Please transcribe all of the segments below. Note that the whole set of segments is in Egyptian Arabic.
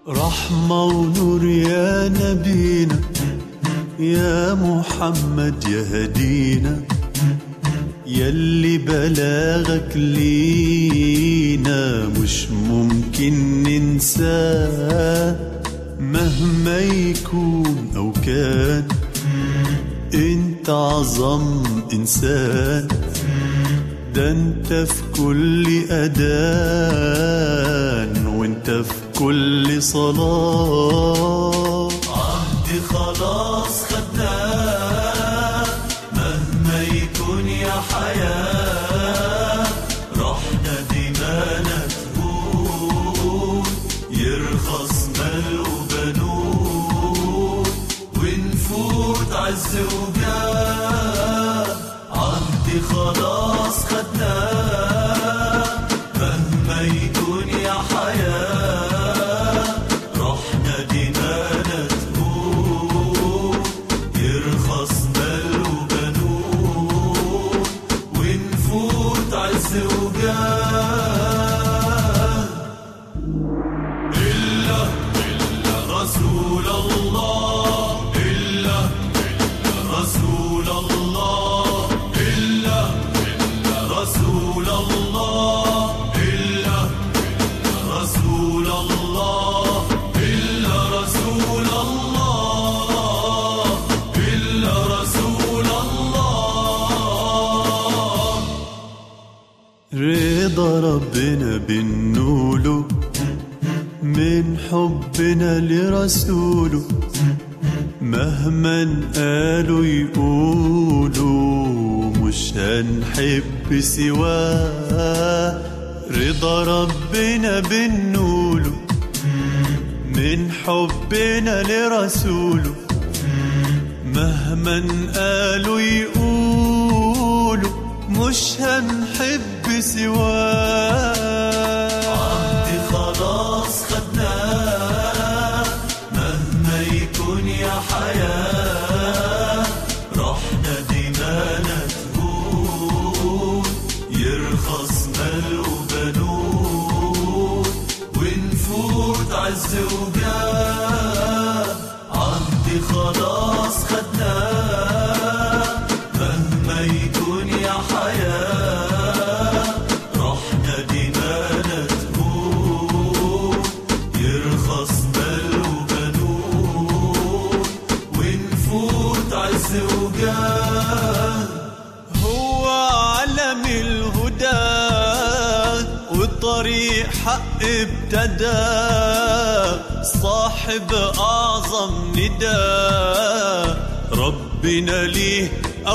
رحمة ونور يا نبينا يا محمد يا هدينا يلي بلاغك لينا مش ممكن ننساه مهما يكون أو كان انت عظم إنسان ده انت في كل أذان وانت في كل صلاة عهد خلاص خدناه مهما يكون يا حياة رحنا دمانا تهون يرخص مال وبنون ونفوت عز وجاه عهد خلاص خدناه مهما يكون يا حياة رحنا دمانا تهون يرخص مال وبنون ونفوت عز وجاه إلا إلا رسول الله إلا إلا رسول الله إلا إلا رسول الله إلا إلا رسول الله إلا رسول الله إلا رسول الله رضا ربنا بنوله من حبنا لرسوله مهما قالوا يقولوا مش هنحب سواه رضا ربنا بنوله من حبنا لرسوله مهما قالوا يقولوا مش هنحب سواه عهد خلاص خدناه مهما يكون يا حياة رحنا دمانا تهون يرخص مال وبنون ونفوت عز وجاه عهد خلاص خدناه مهما يكون يا حياة رحنا دمانا تهون يرخص مال وبنون ونفوت عز وجاه هو علم الهدى والطريق حق ابتدى صاحب أعظم ندى ربنا ليه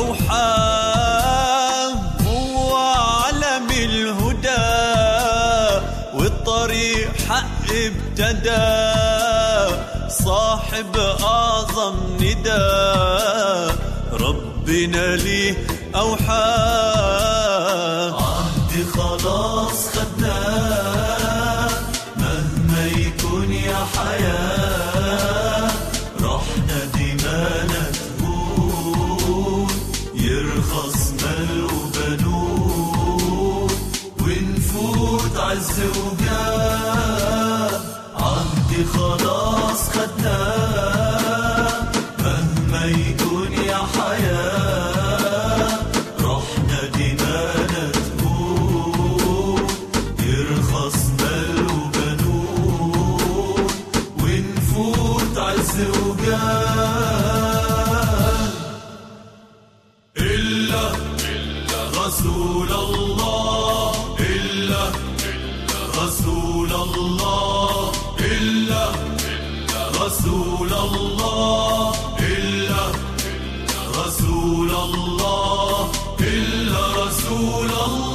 أوحاه هو علم الهدى والطريق حق ابتدى صاحب أعظم ندى ربنا ليه أوحاه عهد خلاص خدناه مهما يكون يا حياة رحنا دمانا تهون يرخص مال وبنون ونفوت عز وجاه عهد خلاص خدناه مهما يكون يا حياة رحنا دمانا تهون يرخص مال وبنون ونفوت عز وجاه إلا إلا رسول الله إلا إلا رسول الله إلا إلا رسول الله إلا إلا رسول الله إلا رسول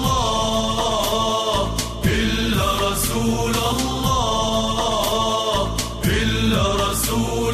الله إلا رسول الله إلا رسول